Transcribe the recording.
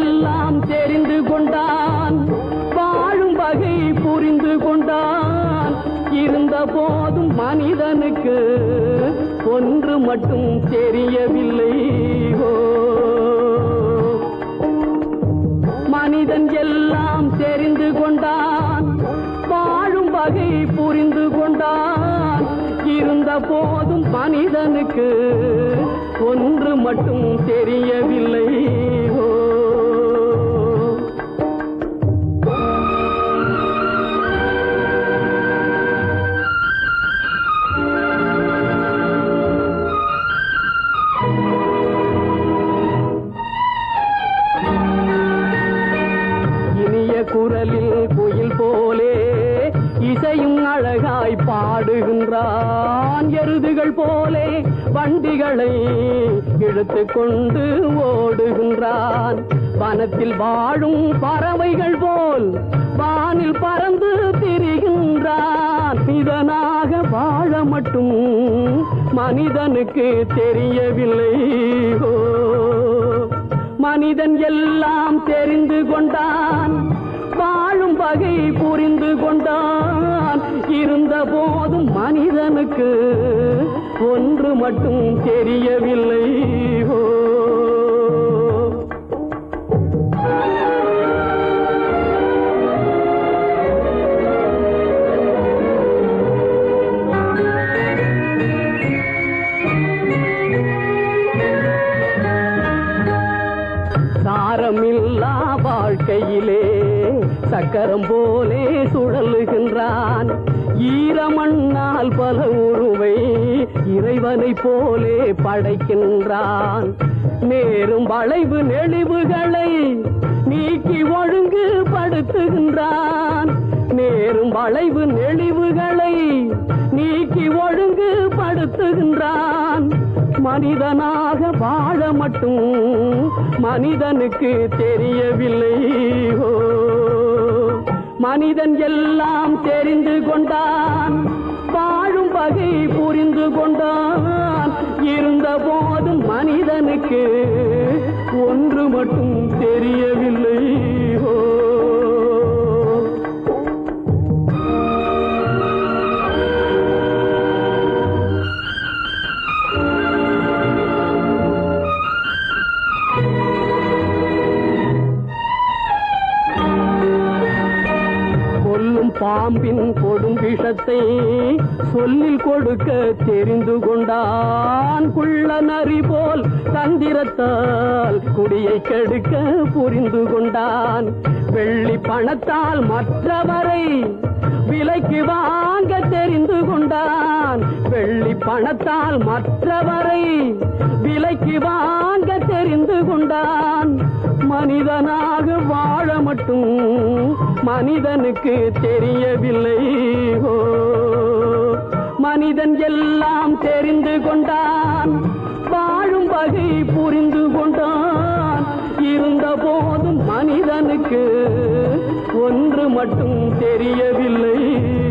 எல்லாம் தெரிந்து கொண்டான் வாழும் வகை புரிந்து கொண்டான் இருந்த போதும் மனிதனுக்கு ஒன்று மட்டும் தெரியவில்லை ஓ மனிதன் எல்லாம் தெரிந்து கொண்டான் வாழும் வகை புரிந்து கொண்டான் இருந்த போதும் மனிதனுக்கு ஒன்று மட்டும் தெரியவில்லை ஓ இனிய குரலில் குயில் போலே இசையும் அழகாய் பாடுகின்றான் எருதுகள் போலே வண்டிகளை இழுத்து கொண்டு ஓடுகின்றான் வனத்தில் வாழும் பறவைகள் போல் வானில் பறந்து திரிகின்றான் இதனாக வாழ மட்டும் மனிதனுக்கு தெரியவில்லை ஓ மனிதன் எல்லாம் தெரிந்து கொண்டான் வாழும் வகை புரிந்து கொண்டான் இருந்த போதும் மனிதனுக்கு ஒன்று மட்டும் தெரியவில்லை ஓ சாரமில்லா வாழ்க்கையிலே சக்கரம் போலே சுழலுகின்றான் ஈரமண்ணால் பல உருவை இறைவனை போலே படைக்கின்றான் நேரும் வளைவு நெளிவுகளை நீக்கி ஒழுங்கு படுத்துகின்றான் நேரும் வளைவு நெளிவுகளை நீக்கி ஒழுங்கு படுத்துகின்றான் மனிதனாக வாழ மட்டும் மனிதனுக்கு தெரியவில்லை ஓ மனிதன் எல்லாம் தெரிந்து கொண்டான் வாழும் வகை புரிந்து கொண்டான் இருந்த போதும் மனிதனுக்கு ஒன்று மட்டும் தெரியவில்லை ஓ கொல்லும் பாம்பின் கொடும் விஷத்தை சொல்லில் கொடுக்க தெரிந்து கொண்டான் குள்ள நரி போல் தந்திரத்தால் குடியை கெடுக்க புரிந்து கொண்டான் வெள்ளி பணத்தால் மற்றவரை விலைக்கு வாங்க தெரிந்து கொண்டான் வெள்ளி பணத்தால் மற்றவரை விலைக்கு வாங்க தெரிந்து கொண்டான் மனிதனாக வாழ மட்டும் மனிதனுக்கு தெரியவில்லை ஓ மனிதன் எல்லாம் தெரிந்து கொண்டான் வாழும் வகை புரிந்து கொண்டான் இருந்த போதும் மனிதனுக்கு ஒன்று மட்டும் தெரியவில்லை